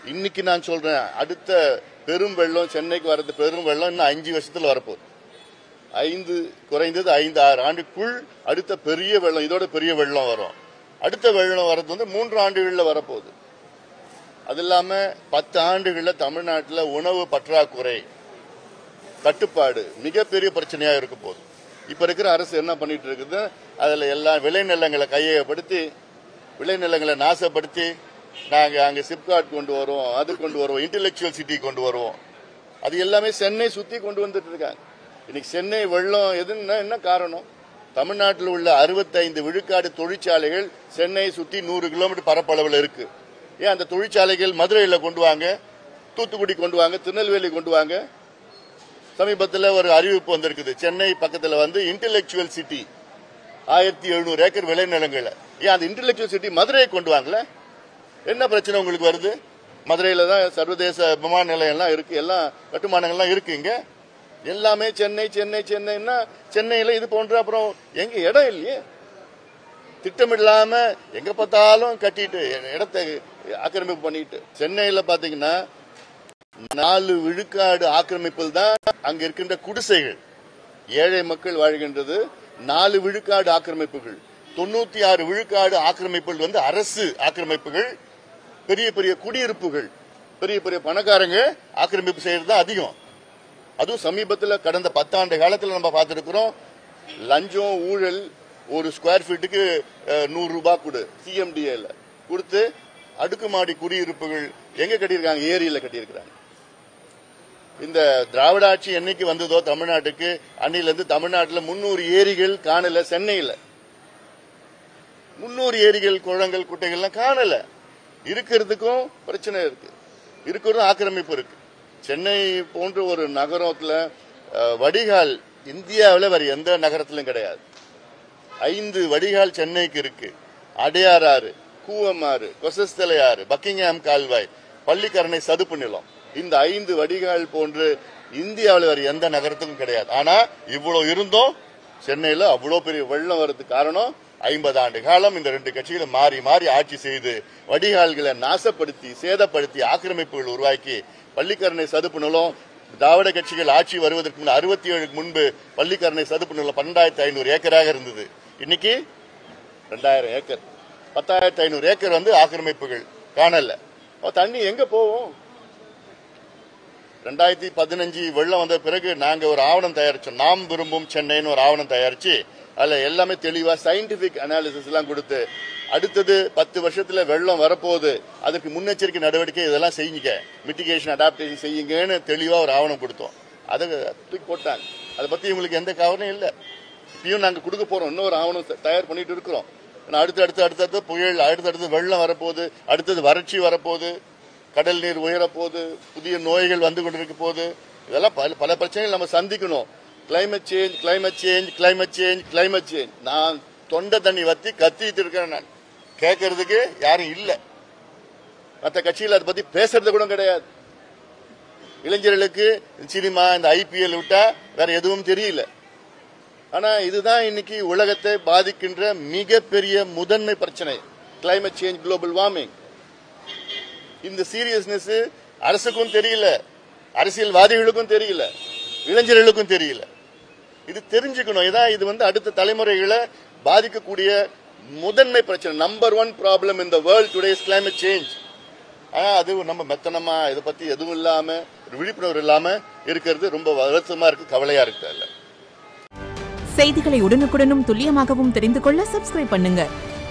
இன்னைக்கு நான் சொல்றேன் அடுத்த பெரும் வெள்ளம் சென்னைக்கு வர்றது பெரும் வெள்ளம் இன்னும் அஞ்சு வருஷத்துல வரப்போகுது ஐந்து குறைந்தது ஐந்து ஆறு ஆண்டுக்குள் அடுத்த பெரிய வெள்ளம் இதோட பெரிய வெள்ளம் வரும் அடுத்த வெள்ளம் வர்றது வந்து மூன்று ஆண்டுகளில் வரப்போகுது அது இல்லாம பத்து ஆண்டுகளில் தமிழ்நாட்டில் உணவு பற்றாக்குறை தட்டுப்பாடு மிகப்பெரிய பிரச்சனையா இருக்க போகுது இப்ப இருக்கிற அரசு என்ன பண்ணிட்டு இருக்குது அதுல எல்லா விளைநிலங்களை கையகப்படுத்தி விளைநிலங்களை நாசப்படுத்தி நாங்க அங்க சிப்காட் கொண்டு வருவோம் அது கொண்டு வருவோம் இன்டெலெக்சுவல் சிட்டி கொண்டு வருவோம் அது எல்லாமே சென்னை சுத்தி கொண்டு வந்துட்டு இருக்காங்க இன்னைக்கு சென்னை வெள்ளம் எதுன்னா என்ன காரணம் தமிழ்நாட்டில் உள்ள அறுபத்தைந்து விழுக்காடு தொழிற்சாலைகள் சென்னையை சுத்தி நூறு கிலோமீட்டர் பரப்பளவில் இருக்கு ஏன் அந்த தொழிற்சாலைகள் மதுரையில் கொண்டு வாங்க தூத்துக்குடி கொண்டு வாங்க திருநெல்வேலி கொண்டு வாங்க சமீபத்தில் ஒரு அறிவிப்பு வந்திருக்குது சென்னை பக்கத்தில் வந்து இன்டெலெக்சுவல் சிட்டி ஆயிரத்தி எழுநூறு ஏக்கர் விளைநிலங்கள் ஏன் அந்த இன்டெலெக்சுவல் சிட்டி மதுரையை கொண்டு வாங்கல என்ன பிரச்சனை உங்களுக்கு வருது மதுரையில தான் சர்வதேச விமான நிலையம்லாம் இருக்கு எல்லாம் கட்டுமானங்கள்லாம் இருக்கு இங்க எல்லாமே சென்னை சென்னை சென்னைன்னா சென்னையில இது போன்ற அப்புறம் எங்க இடம் இல்லையே திட்டமில்லாம எங்க பார்த்தாலும் கட்டிட்டு இடத்தை ஆக்கிரமிப்பு பண்ணிட்டு சென்னையில பாத்தீங்கன்னா நாலு விழுக்காடு ஆக்கிரமிப்பில் தான் அங்க இருக்கின்ற குடிசைகள் ஏழை மக்கள் வாழ்கின்றது நாலு விழுக்காடு ஆக்கிரமிப்புகள் தொண்ணூத்தி ஆறு விழுக்காடு ஆக்கிரமிப்புகள் வந்து அரசு ஆக்கிரமிப்புகள் பெரிய பெரிய குடியிருப்புகள் பெரிய பெரிய பணக்காரங்க ஆக்கிரமிப்பு செய்யறது தான் அதிகம் அதுவும் சமீபத்தில் கடந்த பத்தாண்டு காலத்தில் நம்ம பார்த்துருக்கிறோம் லஞ்சம் ஊழல் ஒரு ஸ்கொயர் ஃபீட்டுக்கு அஹ், நூறு ரூபாய் கொடு சிஎம்டிஏல கொடுத்து அடுக்குமாடி குடியிருப்புகள் எங்க கட்டியிருக்காங்க ஏரியில கட்டியிருக்கிறாங்க இந்த திராவிட ஆட்சி என்னைக்கு வந்ததோ தமிழ்நாட்டுக்கு அன்னையில இருந்து தமிழ்நாட்டில் முன்னூறு ஏரிகள் காணல சென்னையில முன்னூறு ஏரிகள் குளங்கள் குட்டைகள்லாம் காணல இருக்கிறதுக்கும் பிரச்சனை இருக்கு இருக்கிறதும் ஆக்கிரமிப்பு இருக்கு சென்னை போன்ற ஒரு நகரத்துல அஹ், வடிகால் இந்தியாவில் வேற எந்த நகரத்திலும் கிடையாது ஐந்து வடிகால் சென்னைக்கு இருக்கு அடையார் ஆறு கூவமாறு கொசஸ்தலை ஆறு பக்கிங்ஹாம் கால்வாய் பள்ளிக்கரணை சதுப்பு நிலம் இந்த ஐந்து வடிகால் போன்று இந்தியாவில் வேற எந்த நகரத்துக்கும் கிடையாது ஆனா இவ்வளவு இருந்தும் சென்னையில அவ்வளவு பெரிய வெள்ளம் வர்றதுக்கு காரணம் ஐம்பது ஆண்டு காலம் இந்த ரெண்டு கட்சிகளும் மாறி மாறி ஆட்சி செய்து வடிகால்களை நாசப்படுத்தி சேதப்படுத்தி ஆக்கிரமிப்புகள் உருவாக்கி பள்ளிக்கரணை சதுப்பு நிலம் திராவிட கட்சிகள் ஆட்சி வருவதற்கு முன் அறுபத்தி ஏழுக்கு முன்பு பள்ளிக்கரணை சதுப்பு நிலம் பன்னெண்டாயிரத்தி ஐநூறு ஏக்கராக இருந்தது இன்னைக்கு ரெண்டாயிரம் ஏக்கர் பத்தாயிரத்தி ஐநூறு ஏக்கர் வந்து ஆக்கிரமிப்புகள் காணல அப்ப தண்ணி எங்க போகும் ரெண்டாயிரத்தி பதினஞ்சு வெள்ளம் வந்த பிறகு நாங்க ஒரு ஆவணம் தயாரிச்சோம் நாம் விரும்பும் சென்னைன்னு ஒரு ஆவணம் தயாரிச்சு அதுல எல்லாமே தெளிவா சயின்டிபிக் அனாலிசிஸ் எல்லாம் கொடுத்து அடுத்தது பத்து வருஷத்துல வெள்ளம் வரப்போகுது அதுக்கு முன்னெச்சரிக்கை நடவடிக்கை இதெல்லாம் செய்யுங்க மிட்டிகேஷன் அடாப்டேஷன் செய்யுங்கன்னு தெளிவா ஒரு ஆவணம் கொடுத்தோம் அதை தூக்கி போட்டாங்க அதை பத்தி இவங்களுக்கு எந்த கவலையும் இல்லை இப்பயும் நாங்க கொடுக்க போறோம் இன்னொரு ஆவணம் த- தயார் பண்ணிட்டு இருக்கிறோம் ஏன்னா அடுத்து அடுத்து அடுத்தடுத்து புயல் அடுத்து அடுத்து வெள்ளம் வரப்போகுது அடுத்தது வறட்சி வரப்போகுது கடல் நீர் உயரப்போகுது புதிய நோய்கள் வந்து கொண்டிருக்க போகுது இதெல்லாம் பல பல பிரச்சனைகள் நம்ம சந்திக்கணும் climate change climate change climate change climate change நான் தொண்டை தண்ணி வத்தி கத்திட்டு இருக்கேன் நான் கேட்கறதுக்கு யாரும் இல்லை மற்ற கட்சியில் அதை பத்தி பேசுறது கூட கிடையாது இளைஞர்களுக்கு சினிமா இந்த ஐபிஎல் விட்டா வேற எதுவும் தெரியல ஆனா இதுதான் இன்னைக்கு உலகத்தை பாதிக்கின்ற மிகப்பெரிய முதன்மை பிரச்சனை climate சேஞ்ச் குளோபல் வார்மிங் இந்த சீரியஸ்னஸ் அரசுக்கும் தெரியல அரசியல்வாதிகளுக்கும் தெரியல இளைஞர்களுக்கும் தெரியல இது தெரிஞ்சுக்கணும் இதான் இது வந்து அடுத்த தலைமுறைகளை பாதிக்கக்கூடிய முதன்மை பிரச்சனை நம்பர் ஒன் ப்ராப்ளம் இந்த வேர்ல்ட் டுடேஸ் climate சேஞ்ச் ஆனா அது நம்ம மெத்தனமா இதை பத்தி எதுவும் இல்லாம ஒரு விழிப்புணர்வு இல்லாம இருக்கிறது ரொம்ப வருத்தமா இருக்கு கவலையா இருக்கு அதுல செய்திகளை உடனுக்குடனும் துல்லியமாகவும் தெரிந்து கொள்ள சப்ஸ்கிரைப் பண்ணுங்க